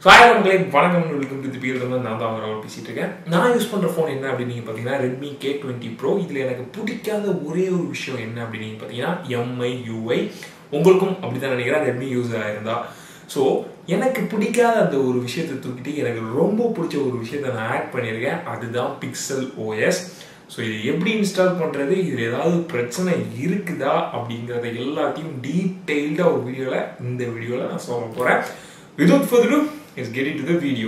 hi மக்களே வணக்கம் welcome to பியில் இருந்து நான் தான் அவர் பேசிட்டு இருக்கேன் நான் யூஸ் பண்ற ஃபோன் என்ன அப்படின்னு நீங்க பாத்தீங்கன்னா ரெட்மி கே டுவெண்ட்டி ப்ரோ இதுல எனக்கு பிடிக்காத ஒரே ஒரு விஷயம் என்ன அப்படின்னு நீங்க பாத்தீங்கன்னா எம்ஐ யூஐ உங்களுக்கும் அப்படிதான் நினைக்கிறேன் ரெட்மி யூஸர் ஆயிருந்தா ஸோ எனக்கு பிடிக்காத அந்த ஒரு விஷயத்தை தூக்கிட்டு எனக்கு ரொம்ப பிடிச்ச ஒரு விஷயத்தை நான் ஆட் பண்ணியிருக்கேன் அதுதான் பிக்சல் ஓஎஸ் ஸோ இது எப்படி இன்ஸ்டால் பண்ணுறது இதில் ஏதாவது பிரச்சனை இருக்குதா அப்படிங்கிறத எல்லாத்தையும் டீட்டெயில்டாக ஒரு வீடியோவில் இந்த வீடியோவில் நான் சொல்ல போகிறேன் without further is get into the video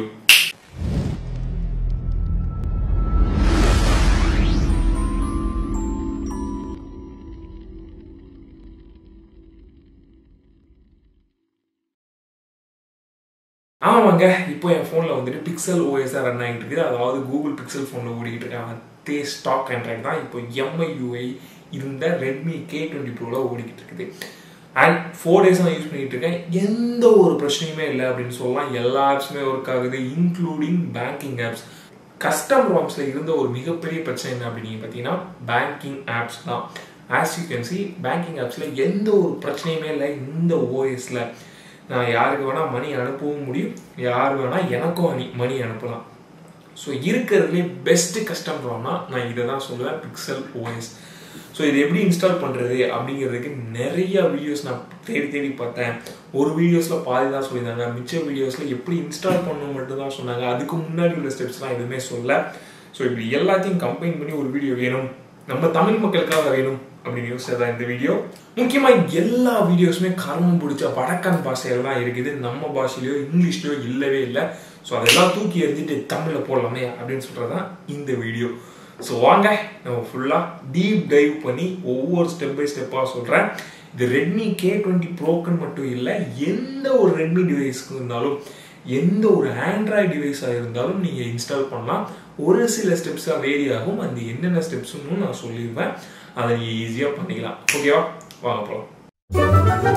ஆமாங்க இப்போ என் ஃபோனில் வந்துட்டு பிக்சல் ஓஎஸ்ஆர் ரன் ஆகிட்டு இருக்குது அதாவது கூகுள் பிக்சல் ஃபோனில் ஓடிக்கிட்டு இருக்கேன் அதே ஸ்டாக் ஆண்ட்ராய்ட் தான் இப்போ எம்ஐ யூஐ இருந்த ரெட்மி கே டுவெண்ட்டி ப்ரோவில் ஓடிக்கிட்டு இருக்குது அண்ட் ஃபோர் டேஸ் நான் யூஸ் பண்ணிட்டு இருக்கேன் எந்த ஒரு பிரச்சனையுமே இல்லை அப்படின்னு சொல்லலாம் எல்லா ஆப்ஸுமே ஒர்க் ஆகுது இன்க்ளூடிங் பேங்கிங் ஆப்ஸ் கஸ்டம் ராம்ஸில் இருந்த ஒரு மிகப்பெரிய பிரச்சனை என்ன அப்படின்னு பார்த்தீங்கன்னா பேங்கிங் ஆப்ஸ் தான் as you can see banking ஆப்ஸில் எந்த ஒரு பிரச்சனையுமே இல்லை இந்த ஓஎஸில் நான் யாருக்கு வேணால் மணி அனுப்பவும் முடியும் யார் வேணால் எனக்கும் மணி மணி அனுப்பலாம் ஸோ இருக்கிறதுலே பெஸ்ட்டு கஸ்டம் ப்ராம்னா நான் இதை தான் சொல்லுவேன் பிக்சல் ஓஎஸ் ஸோ இது எப்படி இன்ஸ்டால் பண்ணுறது அப்படிங்கிறதுக்கு நிறைய வீடியோஸ் நான் தேடி தேடி பார்த்தேன் ஒரு வீடியோஸில் பாதி தான் சொல்லியிருந்தாங்க மிச்ச வீடியோஸில் எப்படி இன்ஸ்டால் பண்ணணும் மட்டும் தான் சொன்னாங்க அதுக்கு முன்னாடி உள்ள ஸ்டெப்ஸ்லாம் எதுவுமே சொல்ல ஸோ இப்படி எல்லாத்தையும் கம்பைன் பண்ணி ஒரு வீடியோ வேணும் நம்ம தமிழ் மக்களுக்காக வேணும் அப்படின்னு யோசிச்சது தான் இந்த வீடியோ முக்கியமாக எல்லா வீடியோஸுமே கர்மம் பிடிச்ச வடக்கன் பாஷையில் தான் இருக்குது நம்ம பாஷையிலையோ இங்கிலீஷ்லையோ இல்லவே இல்லை ஸோ அதெல்லாம் தூக்கி எறிஞ்சிட்டு தமிழில் போடலாமே அப்படின்னு சொல்கிறது தான் இந்த வீடியோ ஸோ வாங்க நம்ம ஃபுல்லாக டீப் டைவ் பண்ணி ஒவ்வொரு ஸ்டெப் பை ஸ்டெப்பாக சொல்கிறேன் இது ரெட்மி கே டுவெண்ட்டி ப்ரோக்குன்னு மட்டும் இல்லை எந்த ஒரு ரெட்மி டிவைஸ்க்கு இருந்தாலும் எந்த ஒரு ஆண்ட்ராய்டு டிவைஸாக இருந்தாலும் நீங்கள் இன்ஸ்டால் பண்ணலாம் ஒரு சில ஸ்டெப்ஸாக வேரி ஆகும் அந்த என்னென்ன ஸ்டெப்ஸ்னு நான் சொல்லிடுவேன் அதை நீங்கள் ஈஸியாக பண்ணிக்கலாம் ஓகேவா வாங்க போகலாம்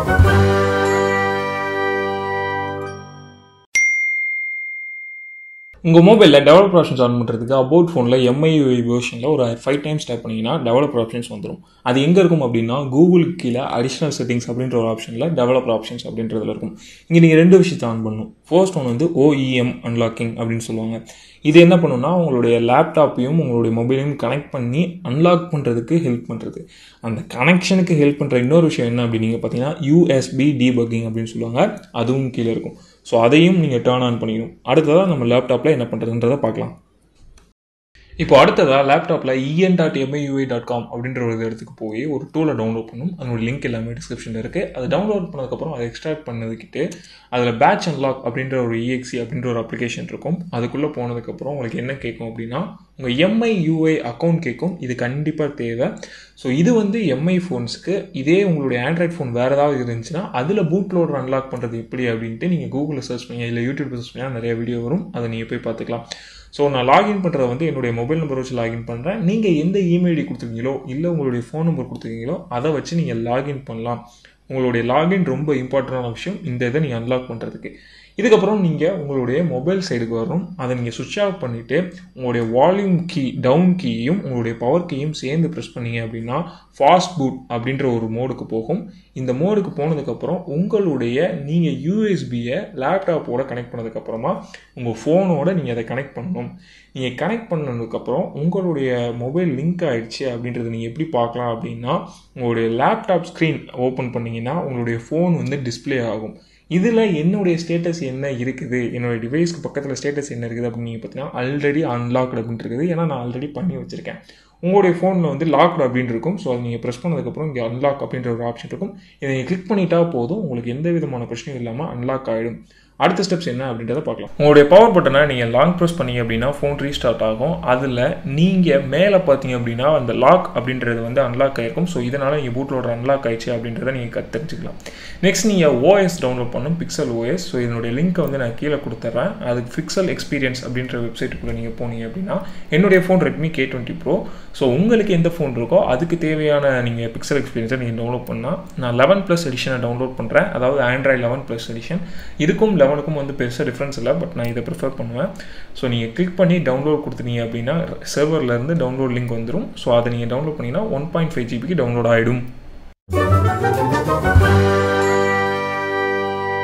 உங்கள் மொபைலில் டெவலப்பர் ஆப்ஷன்ஸ் ஆன் பண்ணுறதுக்கு அபவுட் ஃபோனில் எம்ஐயூஐ வேர்ஷனில் ஒரு ஃபைவ் டைம்ஸ் டைப் பண்ணிங்கன்னா டெவலப்பர் ஆப்ஷன்ஸ் வந்துடும் அது எங்கே இருக்கும் அப்படின்னா கூகுளுக்கு கீழே அடிஷனல் செட்டிங்ஸ் அப்படின்ற ஒரு ஆப்ஷனில் டெவலப்பர் ஆப்ஷன்ஸ் அப்படின்றதுல இருக்கும் இங்கே நீங்கள் ரெண்டு விஷயத்தை ஆன் பண்ணணும் ஃபர்ஸ்ட் ஒன் வந்து ஓஇஎம் அன்லாக்கிங் அப்படின்னு சொல்லுவாங்க இது என்ன பண்ணுன்னா உங்களுடைய லேப்டாப்பையும் உங்களுடைய மொபைலையும் கனெக்ட் பண்ணி அன்லாக் பண்ணுறதுக்கு ஹெல்ப் பண்ணுறது அந்த கனெக்ஷனுக்கு ஹெல்ப் பண்ணுற இன்னொரு விஷயம் என்ன அப்படின்னு நீங்கள் பார்த்தீங்கன்னா யூஎஸ்பி டீபக்கிங் அப்படின்னு சொல்லுவாங்க அதுவும் கீழே இருக்கும் ஸோ அதையும் நீங்கள் டேர்ன் ஆன் பண்ணிக்கணும் அடுத்ததாக நம்ம லேப்டாப்பில் என்ன பண்ணுறதுன்றதை பார்க்கலாம் இப்போ அடுத்ததாக லேப்டாப்பில் இஎன் டாட் எம்ஐயூஐ டாட் காம் அப்படின்ற ஒரு இடத்துக்கு போய் ஒரு டூலை டவுன்லோட் பண்ணும் அதனோட லிங்க் எல்லாமே டிஸ்கிரிப்ஷனில் இருக்குது அது டவுன்லோட் பண்ணதுக்கப்புறம் அதை எக்ஸ்ட்ராக்ட் பண்ணதுக்கிட்டு அதில் பேட்ச் அன்லாக் அப்படின்ற ஒரு இஎக்ஸி அப்படின்ற ஒரு அப்ளிகேஷன் இருக்கும் அதுக்குள்ளே போனதுக்கப்புறம் உங்களுக்கு என்ன கேட்கும் அப்படின்னா உங்கள் எம்ஐ யூஐ அக்கௌண்ட் கேட்கும் இது கண்டிப்பாக தேவை ஸோ இது வந்து எம்ஐ ஃபோன்ஸ்க்கு இதே உங்களுடைய ஆண்ட்ராய்ட் ஃபோன் வேறு ஏதாவது இருந்துச்சுன்னா அதில் பூட் லோடர் அன்லாக் பண்ணுறது எப்படி அப்படின்ட்டு நீங்கள் கூகுளில் சர்ச் பண்ணி இல்லை யூடியூப் சர்ச் பண்ணால் நிறைய வீடியோ வரும் அதை நீங்கள் போய் பார்த்துக்கலாம் ஸோ நான் லாகின் பண்ணுறத வந்து என்னுடைய மொபைல் நம்பர் வச்சு லாகின் பண்ணுறேன் நீங்கள் எந்த இமெயில் ஐடி கொடுத்துருக்கீங்களோ இல்லை உங்களுடைய ஃபோன் நம்பர் கொடுத்துருக்கீங்களோ அதை வச்சு நீங்கள் லாகின் பண்ணலாம் உங்களுடைய லாகின் ரொம்ப இம்பார்ட்டண்டான விஷயம் இந்த இதை நீங்கள் அன்லாக் பண்ணுறதுக்கு இதுக்கப்புறம் நீங்கள் உங்களுடைய மொபைல் சைடுக்கு வரணும் அதை நீங்கள் சுவிட்ச் ஆஃப் பண்ணிவிட்டு உங்களுடைய வால்யூம் கீ டவுன் கீயும் உங்களுடைய பவர் கீயும் சேர்ந்து ப்ரெஸ் பண்ணீங்க அப்படின்னா ஃபாஸ்ட் பூட் அப்படின்ற ஒரு மோடுக்கு போகும் இந்த மோடுக்கு போனதுக்கப்புறம் உங்களுடைய நீங்கள் யூஎஸ்பியை லேப்டாப்போட கனெக்ட் பண்ணதுக்கப்புறமா உங்கள் ஃபோனோட நீங்கள் அதை கனெக்ட் பண்ணணும் நீங்கள் கனெக்ட் பண்ணதுக்கப்புறம் உங்களுடைய மொபைல் லிங்க் ஆகிடுச்சு அப்படின்றத நீங்கள் எப்படி பார்க்கலாம் அப்படின்னா உங்களுடைய லேப்டாப் ஸ்க்ரீன் ஓப்பன் பண்ணிங்கன்னா உங்களுடைய ஃபோன் வந்து டிஸ்பிளே ஆகும் இதில் என்னுடைய ஸ்டேட்டஸ் என்ன இருக்குது என்னுடைய டிவைஸ்க்கு பக்கத்தில் ஸ்டேட்டஸ் என்ன இருக்குது அப்படின்னு நீங்கள் பார்த்தீங்கன்னா ஆல்ரெடி அன்லாக்டு அப்படின்னு இருக்குது ஏன்னா நான் ஆல்ரெடி பண்ணி வச்சுருக்கேன் உங்களுடைய ஃபோனில் வந்து லாக்டு அப்படின்னு இருக்கும் ஸோ அதை நீங்கள் ப்ரெஸ் பண்ணதுக்கப்புறம் இங்கே அன்லாக் அப்படின்ற ஒரு ஆப்ஷன் இருக்கும் இதை நீங்கள் கிளிக் பண்ணிட்டா போதும் உங்களுக்கு எந்த விதமான பிரச்சனையும் இல்லாமல் அன்லாக் ஆகிடும் அடுத்த ஸ்டெப்ஸ் என்ன அப்படின்றத பார்க்கலாம் உங்களுடைய பவர் பட்டனை நீங்கள் லாங் ப்ரெஸ் பண்ணீங்க அப்படின்னா ஃபோன் ரீஸ்டார்ட் ஆகும் அதில் நீங்கள் மேலே பார்த்தீங்க அப்படின்னா அந்த லாக் அப்படின்றது வந்து அன்லாக் ஆகிருக்கும் ஸோ இதனால் நீங்கள் பூட்லோட அன்லாக் ஆயிடுச்சு அப்படின்றத நீங்கள் கற்று தெரிஞ்சுக்கலாம் நெக்ஸ்ட் நீங்கள் ஓஎஸ் டவுன்லோட் பண்ணும் பிக்சல் ஓஎஸ் ஸோ இதனுடைய லிங்க்கை வந்து நான் கீழே கொடுத்துட்றேன் அதுக்கு பிக்சல் எக்ஸ்பீரியன்ஸ் அப்படின்ற வெப்சைட்டுக்குள்ளே நீங்கள் போனீங்க அப்படின்னா என்னுடைய phone Redmi K twenty pro so உங்களுக்கு எந்த ஃபோன் இருக்கோ அதுக்கு தேவையான நீங்கள் பிக்சல் எக்ஸ்பீரியன்ஸை நீங்கள் டவுன்லோட் பண்ணால் நான் லெவன் ப்ளஸ் எடிஷனை டவுன்லோட் பண்ணுறேன் அதாவது ஆண்ட்ராய்ட் லெவன் ப்ளஸ் எடிஷன் இதுக்கும் லெவனுக்கும் வந்து பெருசாக டிஃப்ரென்ஸ் இல்லை பட் நான் இதை ப்ரிஃபர் பண்ணுவேன் ஸோ நீங்கள் கிளிக் பண்ணி டவுன்லோட் கொடுத்துட்டீங்க அப்படின்னா சர்வர்லேருந்து டவுன்லோட் லிங்க் வந்துடும் ஸோ அதை நீங்கள் டவுன்லோட் பண்ணிங்கன்னா ஒன் பாயிண்ட் ஃபைவ் ஜிபிக்கு டவுன்லோட் ஆகிடும்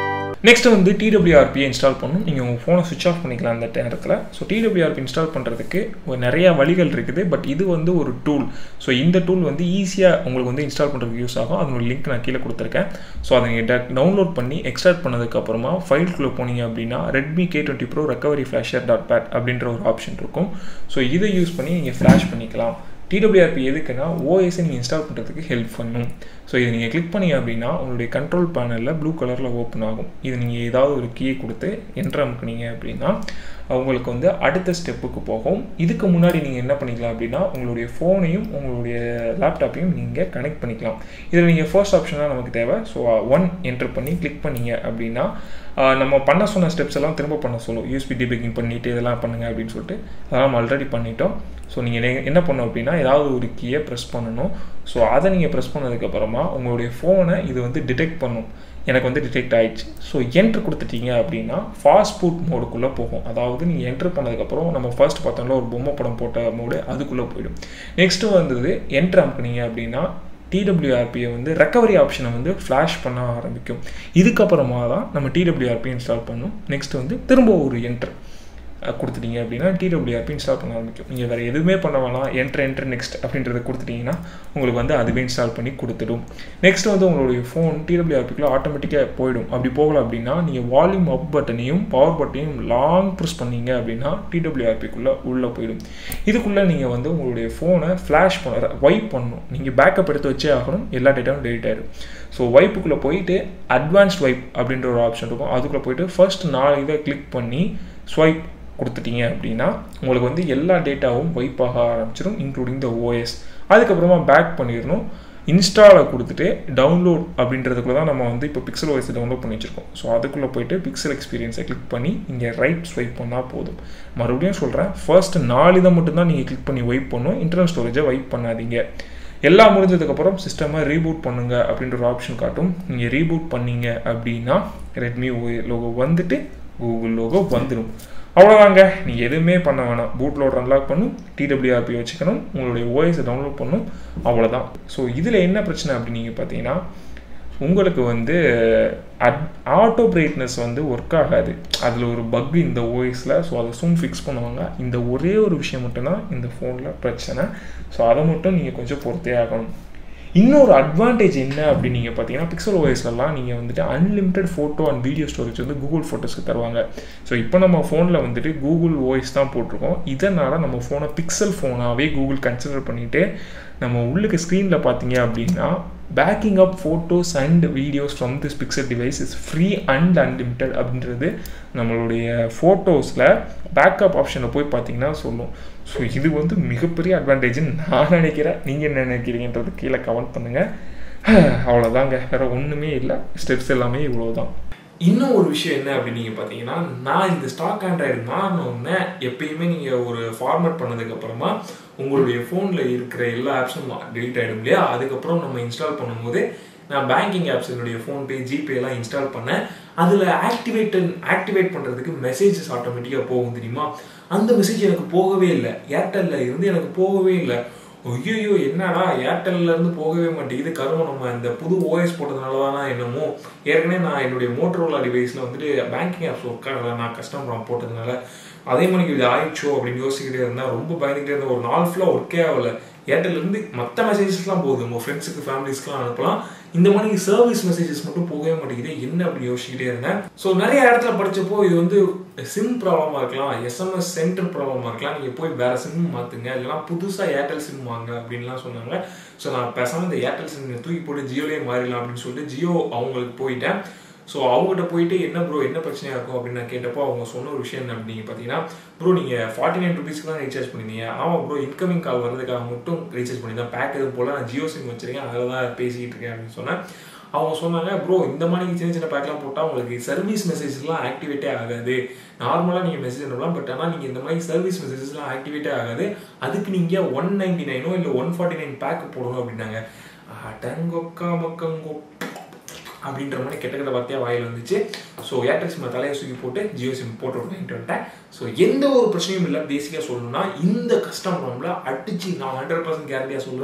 நெக்ஸ்ட் வந்து டிடபிள்யூஆர்பி இன்ஸ்டால் பண்ணணும் நீங்கள் உங்கள் ஃபோனை சுவிச் ஆஃப் பண்ணிக்கலாம் அந்த நேரத்தில் ஸோ டிடபிள்யூஆர்பி இன்ஸ்டால் பண்ணுறதுக்கு நிறையா வழிகள் இருக்குது பட் இது வந்து ஒரு டூல் ஸோ இந்த டூல் வந்து ஈஸியாக உங்களுக்கு வந்து இன்ஸ்டால் பண்ணுறதுக்கு யூஸ் ஆகும் அதனோட லிங்க் நான் கீழே கொடுத்துருக்கேன் ஸோ அதை நீங்கள் டவுன்லோட் பண்ணி எக்ஸ்ட்ராக்ட் பண்ணதுக்கப்புறமா ஃபைல்குள்ளே போனீங்க அப்படின்னா Redmi K twenty pro recovery flasher dot bat அப்படின்ற ஒரு ஆப்ஷன் இருக்கும் ஸோ இதை யூஸ் பண்ணி நீங்கள் ஃப்ளாஷ் பண்ணிக்கலாம் டிடபிள்யூஆர்பி எதுக்குன்னா ஓஎஸை நீங்கள் இன்ஸ்டால் பண்ணுறதுக்கு ஹெல்ப் பண்ணும் ஸோ இதை நீங்கள் கிளிக் பண்ணீங்க அப்படின்னா உங்களுடைய கண்ட்ரோல் பேனலில் ப்ளூ கலரில் ஓப்பன் ஆகும் இது நீங்கள் ஏதாவது ஒரு கீயை கொடுத்து என்ட்ரு அமுக்குனீங்க அப்படின்னா உங்களுக்கு வந்து அடுத்த ஸ்டெப்புக்கு போகும் இதுக்கு முன்னாடி நீங்கள் என்ன பண்ணிக்கலாம் அப்படின்னா உங்களுடைய ஃபோனையும் உங்களுடைய லேப்டாப்பையும் நீங்கள் கனெக்ட் பண்ணிக்கலாம் இதில் நீங்கள் ஃபர்ஸ்ட் ஆப்ஷனாக நமக்கு தேவை ஸோ ஒன் என்ட்ரு பண்ணி கிளிக் பண்ணீங்க அப்படின்னா நம்ம பண்ண சொன்ன ஸ்டெப்ஸ் எல்லாம் திரும்ப பண்ண சொல்லும் யூஎஸ்பி டிபேக்கிங் பண்ணிவிட்டு இதெல்லாம் பண்ணுங்கள் அப்படின்னு சொல்லிட்டு அதெல்லாம் நம்ம ஆல்ரெடி பண்ணிட்டோம் ஸோ நீங்கள் என்ன பண்ணணும் அப்படின்னா ஏதாவது ஒரு கீயை ப்ரெஸ் பண்ணணும் ஸோ அதை நீங்கள் ப்ரெஸ் பண்ணதுக்கப்புறமா உங்களுடைய ஃபோனை இது வந்து டிடெக்ட் பண்ணும் எனக்கு வந்து டிடெக்ட் ஆயிடுச்சு ஸோ என்ட்ரு கொடுத்துட்டீங்க அப்படின்னா ஃபாஸ்ட் ஃபுட் மோடுக்குள்ளே போகும் அதாவது நீங்கள் என்ட்ரு பண்ணதுக்கப்புறம் நம்ம ஃபர்ஸ்ட் பார்த்தோம்ல ஒரு பொம்மை படம் போட்ட மோடு அதுக்குள்ளே போயிடும் நெக்ஸ்ட்டு வந்தது என்ட்ரு அமுக்குனீங்க அப்படின்னா டிடபிள்யூஆர்பியை வந்து ரெக்கவரி ஆப்ஷனை வந்து ஃப்ளாஷ் பண்ண ஆரம்பிக்கும் இதுக்கப்புறமா தான் நம்ம டிடபிள்யூஆர்பி இன்ஸ்டால் பண்ணும் நெக்ஸ்ட் வந்து திரும்ப ஒரு என்ட்ரு கொடுத்துட்டீங்க அப்படின்னா டிடபிள்யூஆர்பி இன்ஸ்டால் பண்ண ஆரம்பிக்கும் நீங்கள் வேறு எதுவுமே பண்ண வேணாம் என்ட்ரு என்ட்ரு நெக்ஸ்ட் அப்படின்றத கொடுத்துட்டீங்கன்னா உங்களுக்கு வந்து அதுவே இன்ஸ்டால் பண்ணி கொடுத்துடும் நெக்ஸ்ட் வந்து உங்களுடைய ஃபோன் டிடபிள்யூஆர்பிக்குள்ளே ஆட்டோமேட்டிக்காக போயிடும் அப்படி போகல அப்படின்னா நீங்கள் வால்யூம் அப் பட்டனையும் பவர் பட்டனையும் லாங் ப்ரெஸ் பண்ணீங்க அப்படின்னா டிடபிள்யூஆர்பிக்குள்ளே உள்ளே போயிடும் இதுக்குள்ளே நீங்கள் வந்து உங்களுடைய ஃபோனை ஃப்ளாஷ் பண்ண வைப் பண்ணணும் நீங்கள் பேக்கப் எடுத்து வச்சே ஆகணும் எல்லா டேட்டாவும் டெலிட் ஆயிடும் ஸோ வைப்புக்குள்ளே போயிட்டு அட்வான்ஸ்ட் வைப் அப்படின்ற ஒரு ஆப்ஷன் இருக்கும் அதுக்குள்ளே போயிட்டு ஃபர்ஸ்ட் நாலு இதை கிளிக் பண்ணி ஸ்வைப் கொடுத்துட்டீங்க அப்படின்னா உங்களுக்கு வந்து எல்லா டேட்டாவும் வைப் ஆக ஆரம்பிச்சிடும் இன்க்ளூடிங் த ஓஎஸ் அதுக்கப்புறமா பேக் பண்ணிடணும் இன்ஸ்டாலை கொடுத்துட்டு டவுன்லோட் அப்படின்றதுக்குள்ள தான் நம்ம வந்து இப்போ பிக்சல் ஓஎஸ் டவுன்லோட் பண்ணி வச்சிருக்கோம் ஸோ அதுக்குள்ளே போயிட்டு பிக்சல் எக்ஸ்பீரியன்ஸை கிளிக் பண்ணி இங்கே ரைட் ஸ்வைப் பண்ணால் போதும் மறுபடியும் சொல்கிறேன் ஃபர்ஸ்ட் நாலு இதை மட்டும்தான் நீங்கள் கிளிக் பண்ணி வைப் பண்ணும் இன்டர்னல் ஸ்டோரேஜை வைப் பண்ணாதீங்க எல்லாம் முடிஞ்சதுக்கப்புறம் சிஸ்டமை ரீபூட் பண்ணுங்க அப்படின்ற ஒரு ஆப்ஷன் காட்டும் நீங்கள் ரீபூட் பண்ணீங்க அப்படின்னா ரெட்மி லோகோ வந்துட்டு கூகுள் லோகோ வந்துடும் அவ்வளோதாங்க நீங்கள் எதுவுமே பண்ண வேணாம் பூட் லோட் அன்லாக் பண்ணும் டிடபிள்யூஆர்பி வச்சுக்கணும் உங்களுடைய ஓஎஸை டவுன்லோட் பண்ணும் அவ்வளோதான் ஸோ இதில் என்ன பிரச்சனை அப்படின்னு நீங்கள் பார்த்தீங்கன்னா உங்களுக்கு வந்து அட் ஆட்டோ பிரைட்னஸ் வந்து ஒர்க் ஆகாது அதில் ஒரு பக் இந்த ஓஎஸில் ஸோ அதை சூம் ஃபிக்ஸ் பண்ணுவாங்க இந்த ஒரே ஒரு விஷயம் மட்டும்தான் இந்த ஃபோனில் பிரச்சனை ஸோ அதை மட்டும் நீங்கள் கொஞ்சம் பொறுத்தே ஆகணும் இன்னொரு அட்வான்டேஜ் என்ன அப்படின்னு நீங்கள் பார்த்தீங்கன்னா பிக்சல் ஓஎஸ்லாம் நீங்கள் வந்துட்டு unlimited photo and video storage வந்து கூகுள் ஃபோட்டோஸ்க்கு தருவாங்க ஸோ இப்போ நம்ம ஃபோனில் வந்துட்டு கூகுள் ஓஎஸ் தான் போட்டிருக்கோம் இதனால் நம்ம ஃபோனை பிக்சல் ஃபோனாகவே கூகுள் கன்சிடர் பண்ணிவிட்டு நம்ம உள்ளுக்கு ஸ்க்ரீனில் பார்த்தீங்க அப்படின்னா backing up photos and videos from this Pixel device is free and unlimited அப்படின்றது நம்மளுடைய ஃபோட்டோஸில் பேக்கப் ஆப்ஷனில் போய் பார்த்தீங்கன்னா சொல்லும் ஸோ இது வந்து மிகப்பெரிய அட்வான்டேஜ்னு நான் நினைக்கிறேன் நீங்கள் என்ன நினைக்கிறீங்கன்றது கீழே கமெண்ட் பண்ணுங்கள் அவ்வளோதாங்க வேறு ஒன்றுமே இல்லை ஸ்டெப்ஸ் எல்லாமே இவ்வளோ தான் இன்னும் ஒரு விஷயம் என்ன அப்படின்னு நீங்கள் பார்த்தீங்கன்னா நான் இந்த ஸ்டாக் ஆண்ட்ராய்டு மாறினோடனே எப்பயுமே நீங்கள் ஒரு ஃபார்மேட் பண்ணதுக்கு அப்புறமா உங்களுடைய ஃபோனில் இருக்கிற எல்லா ஆப்ஸும் டெலிட் ஆகிடும் இல்லையா அதுக்கப்புறம் நம்ம இன்ஸ்டால் பண்ணும்போது நான் பேங்கிங் ஆப்ஸ் என்னுடைய ஃபோன்பே ஜிபே எல்லாம் இன்ஸ்டால் பண்ணேன் அதில் ஆக்டிவேட் ஆக்டிவேட் பண்ணுறதுக்கு மெசேஜஸ் ஆட்டோமேட்டிக்காக போகும் தெரியுமா அந்த மெசேஜ் எனக்கு போகவே இல்லை ஏர்டெல்ல இருந்து எனக்கு போகவே இல்லை ஐயோ என்னடா ஏர்டெல்ல இருந்து போகவே மாட்டேங்குது கருமம் நம்ம இந்த புது ஓஎஸ் போட்டதுனால தானா என்னமோ ஏற்கனவே நான் என்னுடைய மோட்டரோலா டிவைஸில் வந்துட்டு பேங்கிங் ஆப்ஸ் ஒர்க் ஆகல நான் கஸ்டமர் போட்டதுனால அதே மாதிரி இது ஆயிடுச்சோ அப்படின்னு யோசிக்கிட்டே இருந்தால் ரொம்ப பயந்துக்கிட்டே இருந்தேன் ஒரு நாள் ஃபுல்லாக ஒர்க்கே ஆகல ஏர்டெல்ல இருந்து மற்ற மெசேஜஸ்லாம் போகுது உங்கள் ஃப்ரெண்ட்ஸுக்கு ஃபேமிலிஸ்க்குலாம் அனுப்பலாம் இந்த மாதிரி சர்வீஸ் மெசேஜஸ் மட்டும் போகவே மாட்டேங்குது என்ன அப்படி யோசிச்சுக்கிட்டே இருந்தேன் ஸோ நிறைய இடத்துல படிச்சப்போ இது வந்து சிம் ப்ராப்ளமா இருக்கலாம் எஸ்எம்எஸ் சென்டர் ப்ராப்ளமா இருக்கலாம் நீங்க போய் வேற சிம் மாத்துங்க இல்லைன்னா புதுசா ஏர்டெல் சிம் வாங்க அப்படின்லாம் சொன்னாங்க ஸோ நான் பேசாம இந்த ஏர்டெல் சிம் தூக்கி போட்டு ஜியோலயே மாறிடலாம் அப்படின்னு சொல்லிட்டு ஜியோ அவங்களுக்கு போயிட்டேன் ஸோ அவங்ககிட்ட போயிட்டு என்ன ப்ரோ என்ன பிரச்சனையா இருக்கும் அப்படின்னு நான் கேட்டப்போ அவங்க சொன்ன ஒரு விஷயம் என்ன அப்படின்னு பார்த்தீங்கன்னா ப்ரோ நீங்கள் ஃபார்ட்டி நைன் ருபீஸ்க்கு தான் ரீசார்ஜ் பண்ணிருந்தீங்க ஆமாம் ப்ரோ இன்கமிங் கால் வரதுக்காக மட்டும் ரீசார்ஜ் பண்ணியிருந்தேன் பேக் எதுவும் போல நான் ஜியோ சிம் வச்சிருக்கேன் அதில் தான் பேசிக்கிட்டு இருக்கேன் அப்படின்னு சொன்னேன் அவங்க சொன்னாங்க ப்ரோ இந்த மாதிரி சின்ன சின்ன பேக்லாம் போட்டால் உங்களுக்கு சர்வீஸ் மெசேஜஸ்லாம் ஆக்டிவேட்டே ஆகாது நார்மலாக நீங்கள் மெசேஜ் அனுப்பலாம் பட் ஆனால் நீங்கள் இந்த மாதிரி சர்வீஸ் மெசேஜஸ்லாம் ஆக்டிவேட்டே ஆகாது அதுக்கு நீங்கள் ஒன் நைன்டி நைனோ இல்லை ஒன் ஃபார்ட்டி நைன் பேக் போடணும் அப்படின்னாங்க அடங்கொக்கா மக்கங்கோ அப்படின்ற மாதிரி கெட்ட கெட்ட வார்த்தையாக வாயில் வந்துச்சு ஸோ ஏர்டெல் சிம்மை தலையை தூக்கி போட்டு ஜியோ சிம் போட்டு வாங்கிட்டு வந்துட்டேன் ஸோ எந்த ஒரு பிரச்சனையும் இல்லை பேசிக்காக சொல்லணும்னா இந்த கஸ்டமர் ப்ராப்ளம்ல அடிச்சு நான் ஹண்ட்ரட் பர்சன்ட் கேரண்டியாக சொல்லுவேன்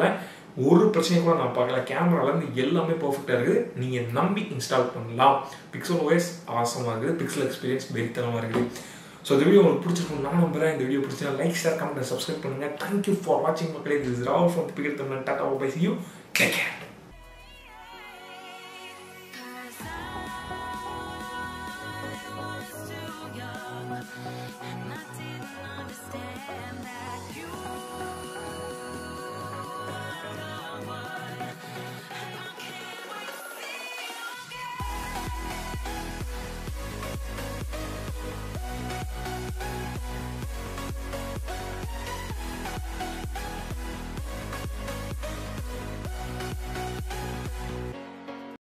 ஒரு பிரச்சனையும் கூட நான் பார்க்கல கேமராலேருந்து எல்லாமே பர்ஃபெக்டாக இருக்குது நீங்கள் நம்பி இன்ஸ்டால் பண்ணலாம் பிக்சல் ஓஎஸ் ஆசமாக இருக்குது பிக்சல் எக்ஸ்பீரியன்ஸ் வெறித்தனமாக இருக்குது ஸோ இந்த வீடியோ உங்களுக்கு பிடிச்சிருக்கும் நான் நம்புறேன் இந்த வீடியோ பிடிச்சா லைக் ஷேர் கமெண்ட் சப்ஸ்கிரைப் பண்ணுங்கள் தேங்க்யூ ஃபார் வாட்சிங் மக்களே this Raval from figure Tamil டாட்டா bye see you take care